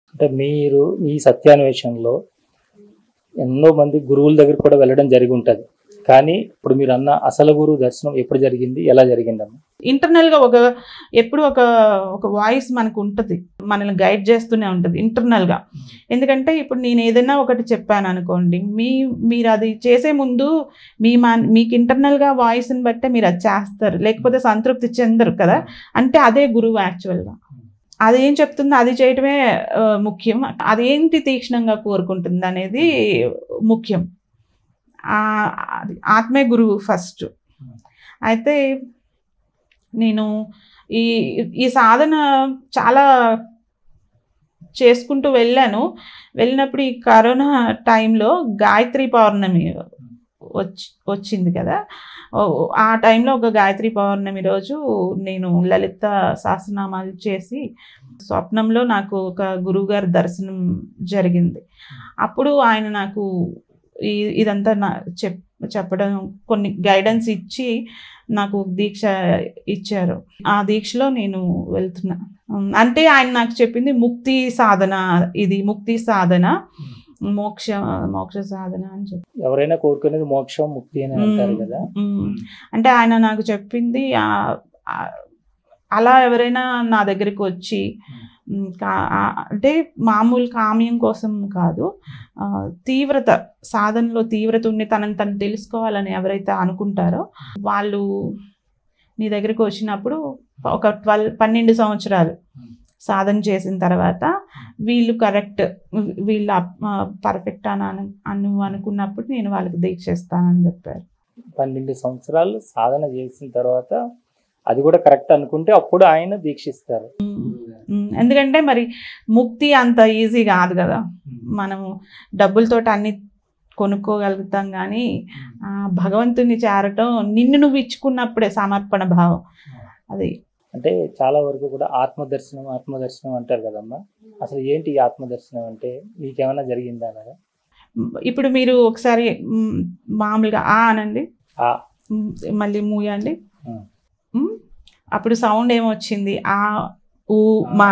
అంటే మీరు ఈ సత్యాన్వేషణలో ఎన్నో మంది గురువుల దగ్గర కూడా వెళ్ళడం జరిగి ఉంటుంది కానీ ఇప్పుడు మీరు అన్న అసలు గురువు దర్శనం ఎప్పుడు జరిగింది ఎలా జరిగిందమ్మ ఇంటర్నల్ గా ఒక ఎప్పుడు ఒక ఒక వాయిస్ మనకు ఉంటుంది మనల్ని గైడ్ చేస్తూనే ఉంటుంది ఇంటర్నల్ గా ఎందుకంటే ఇప్పుడు నేను ఏదైనా ఒకటి చెప్పాను అనుకోండి మీ మీరు అది చేసే ముందు మీ మా మీకు ఇంటర్నల్ గా వాయిస్ ని బట్టే మీరు అది చేస్తారు లేకపోతే సంతృప్తి చెందరు కదా అంటే అదే గురువు యాక్చువల్ గా అదేం చెప్తుందో అది చేయటమే ఆ, ముఖ్యం అదేంటి తీక్షణంగా కోరుకుంటుంది అనేది ముఖ్యం ఆ, అది ఆత్మే గురువు ఫస్ట్ అయితే నేను ఈ ఈ సాధన చాలా చేసుకుంటూ వెళ్ళాను వెళ్ళినప్పుడు ఈ కరోనా టైంలో గాయత్రి పౌర్ణమి వచ్చి వచ్చింది కదా ఓ- ఆ టైంలో ఒక గాయత్రి పౌర్ణమి రోజు నేను లలిత సహస్రనామాలు చేసి స్వప్నంలో నాకు ఒక గురువుగారి దర్శనం జరిగింది అప్పుడు ఆయన నాకు ఈ ఇదంతా నా చెప్ చెప్పడం కొన్ని గైడెన్స్ ఇచ్చి నాకు దీక్ష ఇచ్చారు ఆ దీక్షలో నేను వెళ్తున్నా ఉమ్, అంటే ఆయన నాకు చెప్పింది ముక్తి సాధన ఇది ముక్తి సాధన మోక్ష మోక్ష సాధన అని చెప్పి ఎవరైనా కోరుకునేది మోక్షం ముక్తి అని అంటారు మ్మ్. కదా మ్మ్. అంటే ఆయన నాకు చెప్పింది ఆ- ఆ- అలా ఎవరైనా నా దగ్గరికి వచ్చి మ్, కా- ఆ- అంటే మామూలు కామ్యం కోసం కాదు ఆ, తీవ్రత సాధనలో తీవ్రత ఉండి తనని తను తెలుసుకోవాలని ఎవరైతే అనుకుంటారో వాళ్ళు నీ దగ్గరికి వచ్చినప్పుడు ఒక ట్వెల్వ్ పన్నెండు సంవత్సరాలు సాధన చేసిన తర్వాత వీళ్ళు కరెక్ట్ వీళ్ళు పర్ఫెక్ట్ అని అను అను అనుకున్నప్పుడు నేను వాళ్ళకి దీక్ష ఇస్తానని చెప్పారు పన్నెండు సంవత్సరాలు సాధన చేసిన తర్వాత అది కూడా కరెక్ట్ అనుకుంటే అప్పుడు ఆయన దీక్షిస్తారు ఉమ్, ఎందుకంటే మరి ముక్తి అంత ఈజీ కాదు కదా మనము డబ్బులతో అన్ని కొనుక్కోగలుగుతాం కానీ ఆ భగవంతుని చేరటం నిన్ను నువ్వు ఇచ్చుకున్నప్పుడే సమర్పణ భావం అది అంటే చాలా వరకు కూడా ఆత్మదర్శనం ఆత్మదర్శనం అంటారు కదమ్మా అసలు ఏంటి ఈ ఆత్మదర్శనం అంటే మీకేమైనా జరిగిందా అనగా ఇప్పుడు మీరు ఒకసారి మ్, మామూలుగా ఆ అనండి ఆ మ్, మళ్ళీ మూయండి ఉమ్. మ్, అప్పుడు సౌండ్ ఏమొచ్చింది ఆ ఊ మా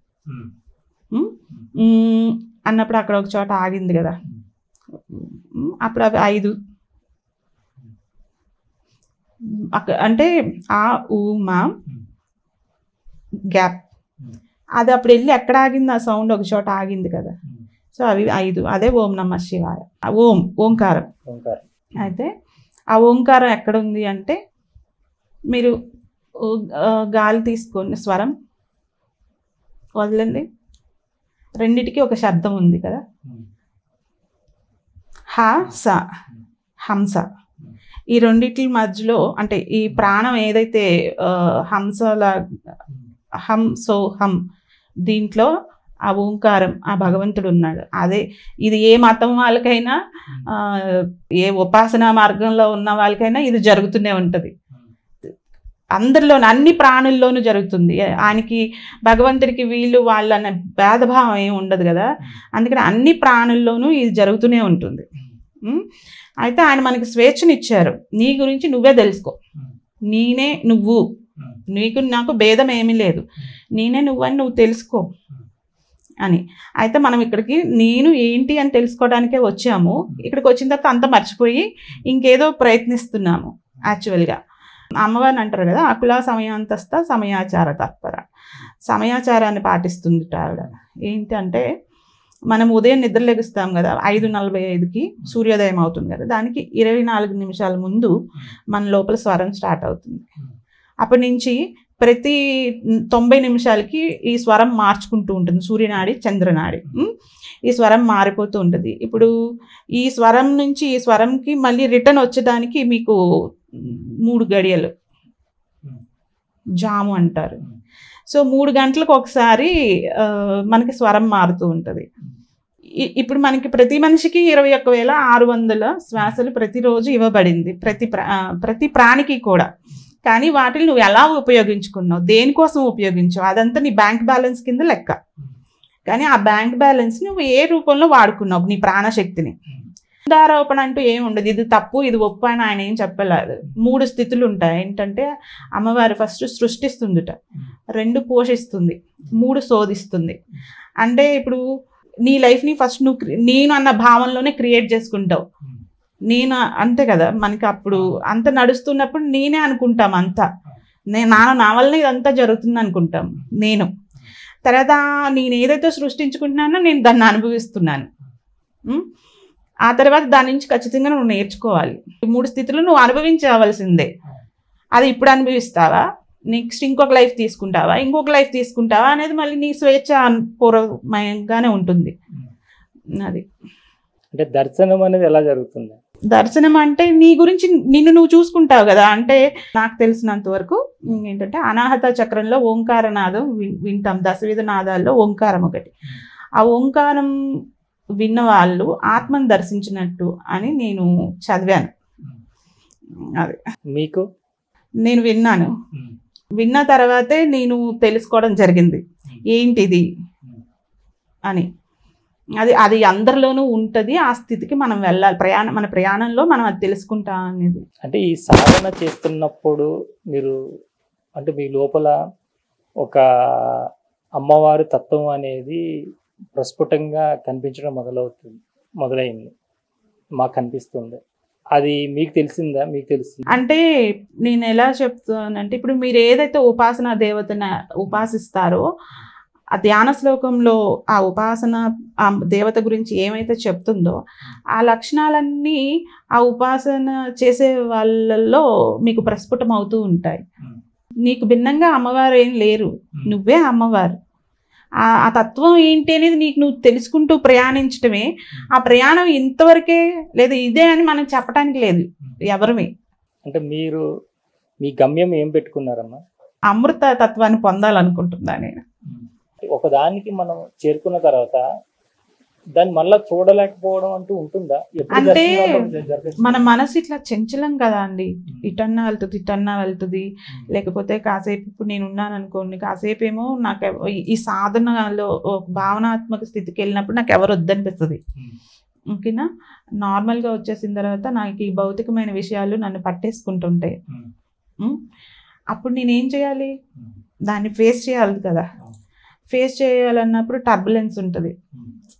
మ్, మ్, అన్నప్పుడు అక్కడ ఒక చోట ఆగింది కదా మ్, అప్పుడు అవి ఐదు మ్, అక్క అంటే ఆ ఊ మా గ్యాప్ అది అప్పుడు వెళ్ళి ఎక్కడ ఆగింది ఆ సౌండ్ ఒక చోట ఆగింది కదా సో అవి ఐదు అదే ఓం నమ శివాయ ఆ ఓం ఓంకారం ఓంకారం అయితే ఆ ఓంకారం ఎక్కడ ఉంది అంటే మీరు ఓ- ఆ, గాలి తీసుకోండి స్వరం వదలండి రెండిటికి ఒక శబ్దం ఉంది కదా హ స హంస ఈ రెండిటి మధ్యలో అంటే ఈ ప్రాణం ఏదైతే ఆ, హంసలా హం సో హం దీంట్లో ఆ ఓంకారం ఆ భగవంతుడు ఉన్నాడు అదే ఇది ఏ మతం వాళ్ళకైనా ఆ, ఏ ఉపాసనా మార్గంలో ఉన్న వాళ్ళకైనా ఇది జరుగుతూనే ఉంటుంది అందరిలోనూ అన్ని ప్రాణుల్లోనూ జరుగుతుంది ఆయనకి భగవంతుడికి వీళ్ళు వాళ్ళన్న భేదభావం ఏమి ఉండదు కదా అందుకని అన్ని ప్రాణుల్లోనూ ఇది జరుగుతూనే ఉంటుంది ఉం? అయితే ఆయన మనకి స్వేచ్ఛనిచ్చారు నీ గురించి నువ్వే తెలుసుకో నేనే నువ్వు నీకు నాకు భేదం ఏమీ లేదు నేనే నువ్వని నువ్వు తెలుసుకో అని అయితే మనం ఇక్కడికి నేను ఏంటి అని తెలుసుకోవడానికే వచ్చాము ఇక్కడికి వచ్చిన తర్వాత అంతా మర్చిపోయి ఇంకేదో ప్రయత్నిస్తున్నాము యాక్చువల్గా అమ్మవారిని అంటారు కదా అకుల సమయాంతస్థ సమయాచార తత్పర సమయాచారాన్ని పాటిస్తుంది ఆవిడ ఏంటి అంటే మనం ఉదయం నిద్ర లెగుస్తాం కదా ఐదు నలభై ఐదుకి సూర్యోదయం అవుతుంది కదా దానికి ఇరవై నాలుగు నిమిషాల ముందు మన లోపల స్వరం స్టార్ట్ అవుతుంది అప్పటి నుంచి ప్రతి తొంభై నిమిషాలకి ఈ స్వరం మార్చుకుంటూ ఉంటుంది సూర్యనాడి చంద్రనాడి ఉం? ఈ స్వరం మారిపోతూ ఉంటుంది ఇప్పుడు ఈ స్వరం నుంచి ఈ స్వరంకి మళ్ళీ రిటర్న్ వచ్చడానికి మీకు మూడు గడియలు జాము అంటారు సో మూడు గంటలకు ఒకసారి ఆ, మనకి స్వరం మారుతూ ఉంటుంది ఇ- ఇప్పుడు మనకి ప్రతి మనిషికి ఇరవై ఒక్క వేల ఆరు వందల శ్వాసలు ప్రతిరోజు ఇవ్వబడింది ప్రతి ప్రా ఆ, ప్రతి ప్రాణికి కూడా కానీ వాటిని నువ్వు ఎలా ఉపయోగించుకున్నావు దేనికోసం ఉపయోగించావు అదంతా నీ బ్యాంక్ బ్యాలెన్స్ కింద లెక్క కానీ ఆ బ్యాంక్ బ్యాలెన్స్ నువ్వు ఏ రూపంలో వాడుకున్నావు నీ ప్రాణశక్తిని ఆరోపణ అంటూ ఏమి ఉండదు ఇది తప్పు ఇది ఒప్పు అని ఆయన ఏం చెప్పలేదు మూడు స్థితులు ఉంటాయి ఏంటంటే అమ్మవారు ఫస్ట్ సృష్టిస్తుందిట రెండు పోషిస్తుంది మూడు శోధిస్తుంది అంటే ఇప్పుడు నీ లైఫ్ని ఫస్ట్ నువ్వు క్రి- నేను అన్న భావనలోనే క్రియేట్ చేసుకుంటావు నేను అంతే కదా మనకి అప్పుడు అంత నడుస్తున్నప్పుడు నేనే అనుకుంటాం అంతా నేను నా నా వల్ల ఇదంతా జరుగుతుంది అనుకుంటాం నేను తర్వాత నేను ఏదైతే సృష్టించుకుంటున్నానో నేను దాన్ని అనుభవిస్తున్నాను ఉం? ఆ తర్వాత దాని నుంచి ఖచ్చితంగా నువ్వు నేర్చుకోవాలి ఈ మూడు స్థితులు నువ్వు అనుభవించవలసిందే అది ఇప్పుడు అనుభవిస్తావా నెక్స్ట్ ఇంకొక లైఫ్ తీసుకుంటావా ఇంకొక లైఫ్ తీసుకుంటావా అనేది మళ్ళీ నీ స్వేచ్ఛ పూర్వమయంగానే ఉంటుంది అది అంటే దర్శనం అనేది ఎలా జరుగుతుంది దర్శనం అంటే నీ గురించి నిన్ను నువ్వు చూసుకుంటావు కదా అంటే నాకు తెలిసినంత వరకు ఏంటంటే అనాహత చక్రంలో ఓంకారనాదం విన్- వింటాం దశవిధ నాదాల్లో ఓంకారం ఒకటి ఆ ఓంకారం విన్న వాళ్ళు ఆత్మను దర్శించినట్టు అని నేను చదివాను అది మీకు నేను విన్నాను విన్న తర్వాతే నేను తెలుసుకోవడం జరిగింది ఏంటిది అని అది అది అందరిలోనూ ఉంటుంది ఆ స్థితికి మనం వెళ్ళాలి ప్రయాణం మన ప్రయాణంలో మనం అది తెలుసుకుంటాం అనేది అంటే ఈ సాధన చేస్తున్నప్పుడు మీరు అంటే మీ లోపల ఒక అమ్మవారి తత్వం అనేది ప్రస్ఫుటంగా కనిపించడం మొదలవుతుంది మొదలైంది మాకు కనిపిస్తుంది అది మీకు తెలిసిందా మీకు తెలిసింది అంటే నేను ఎలా చెప్తానంటే ఇప్పుడు మీరు ఏదైతే ఉపాసన దేవతను ఉపాసిస్తారో ఆ ధ్యాన శ్లోకంలో ఆ ఉపాసన ఆ దేవత గురించి ఏమైతే చెప్తుందో ఆ లక్షణాలన్నీ ఆ ఉపాసన చేసే వాళ్ళల్లో మీకు ప్రస్ఫుటం అవుతూ ఉంటాయి నీకు భిన్నంగా అమ్మవారు ఏం లేరు నువ్వే అమ్మవారు ఆ ఆ తత్వం ఏంటి అనేది నీకు నువ్వు తెలుసుకుంటూ ప్రయాణించడమే ఆ ప్రయాణం ఇంతవరకే లేదా ఇదే అని మనం చెప్పడానికి లేదు ఎవరిమి అంటే మీరు మీ గమ్యం ఏం పెట్టుకున్నారమ్మా అమృత తత్వాన్ని పొందాలనుకుంటున్నా నేను ఒకదానికి మనం చేరుకున్న తర్వాత దాన్ని మళ్ళా చూడలేకపోవడం అంటూ ఉంటుందా ఎప్పుడు అంటే దర్శనాలు జరగచ్చు? మన మనసు ఇట్లా చంచలం కదా అండి ఇటన్నా వెళ్తుంది ఇటన్నా వెళ్తుంది లేకపోతే కాసేపు ఇప్పుడు నేను ఉన్నాను అనుకోండి కాసేపు ఏమో నాకు ఎవ- ఈ- ఈ సాధనలో ఒక భావనాత్మక స్థితికి వెళ్ళినప్పుడు నాకు ఎవరు వద్దనిపిస్తుంది ఓకేనా నార్మల్గా వచ్చేసిన తర్వాత నాకు ఈ భౌతికమైన విషయాలు నన్ను పట్టేసుకుంటుంటాయి ఉం? అప్పుడు నేనేం చేయాలి దాన్ని ఫేస్ చేయాలి కదా ఫేస్ చేయాలన్నప్పుడు టర్బులెన్స్ ఉంటుంది